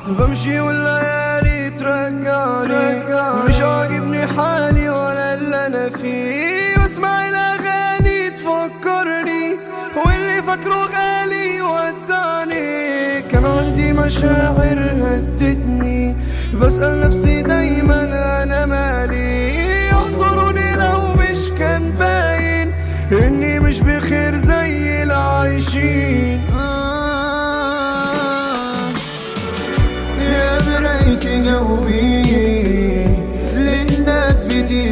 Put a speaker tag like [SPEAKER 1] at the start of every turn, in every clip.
[SPEAKER 1] بمشي والليالي ترجعني مش عاجبني حالي ولا اللي انا فيه بسمع الاغاني تفكرني واللي فاكره غالي ودعني كان عندي مشاعر هدتني بسأل نفسي دايما انا مالي اعذروني لو مش كان باين اني مش بخير زي العايشين
[SPEAKER 2] يا مراية قلبي للناس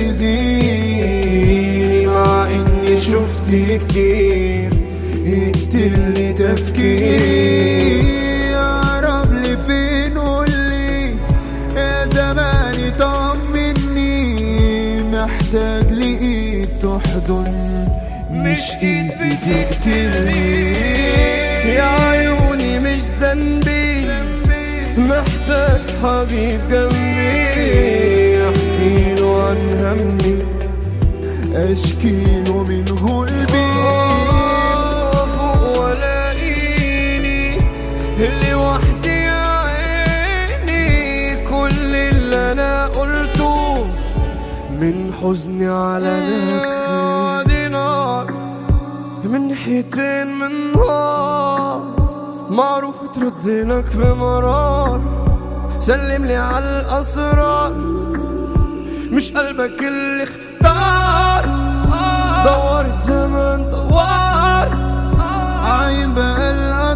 [SPEAKER 2] بتأذيني مع اني شفت كتير يقتلني تفكيري يا رب لي فين قولي يا زماني طمني محتاج لإيد تحضن مش ايد بتقتلني
[SPEAKER 1] يا عيوني مش ذنبي محتاج حبيب جنبي احكي له عن همي
[SPEAKER 2] اشكيله من قلبي
[SPEAKER 1] فوق ولاقيني لوحدي يا عيني كل اللي انا قلته من حزني على نفسي دي نار من ناحيتين من نار معروف ترد لك في مرار سلم لي على الاسرار مش قلبك اللي اختار دور الزمن دوار
[SPEAKER 2] عايم بقى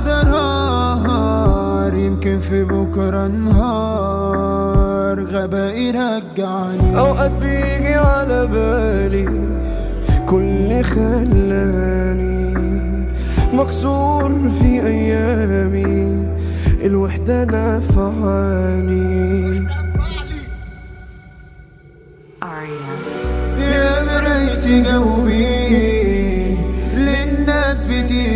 [SPEAKER 2] القدر يمكن في بكرة نهار غباء يرجعني
[SPEAKER 1] اوقات بيجي على بالي كل خلاني مكسور في ايامي الوحدة نفعاني
[SPEAKER 3] Aria.
[SPEAKER 2] يا مراية قلبي للناس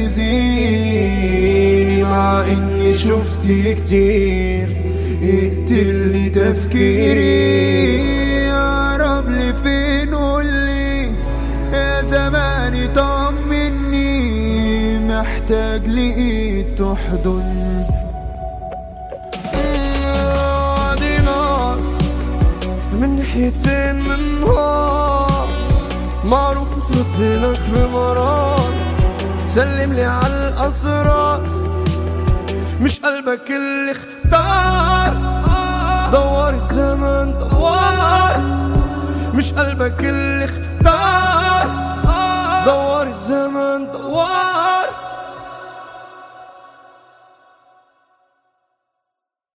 [SPEAKER 2] بتأذيني مع اني شفت كتير يقتلني تفكيري يا رب لي فين قولي يا زماني طمني محتاج لإيد تحضن
[SPEAKER 1] دي نار من ناحيتين من نار معروف ترد لك في مرار سلم لي على الاسرار مش قلبك اللي اختار دور الزمن دوار مش قلبك اللي اختار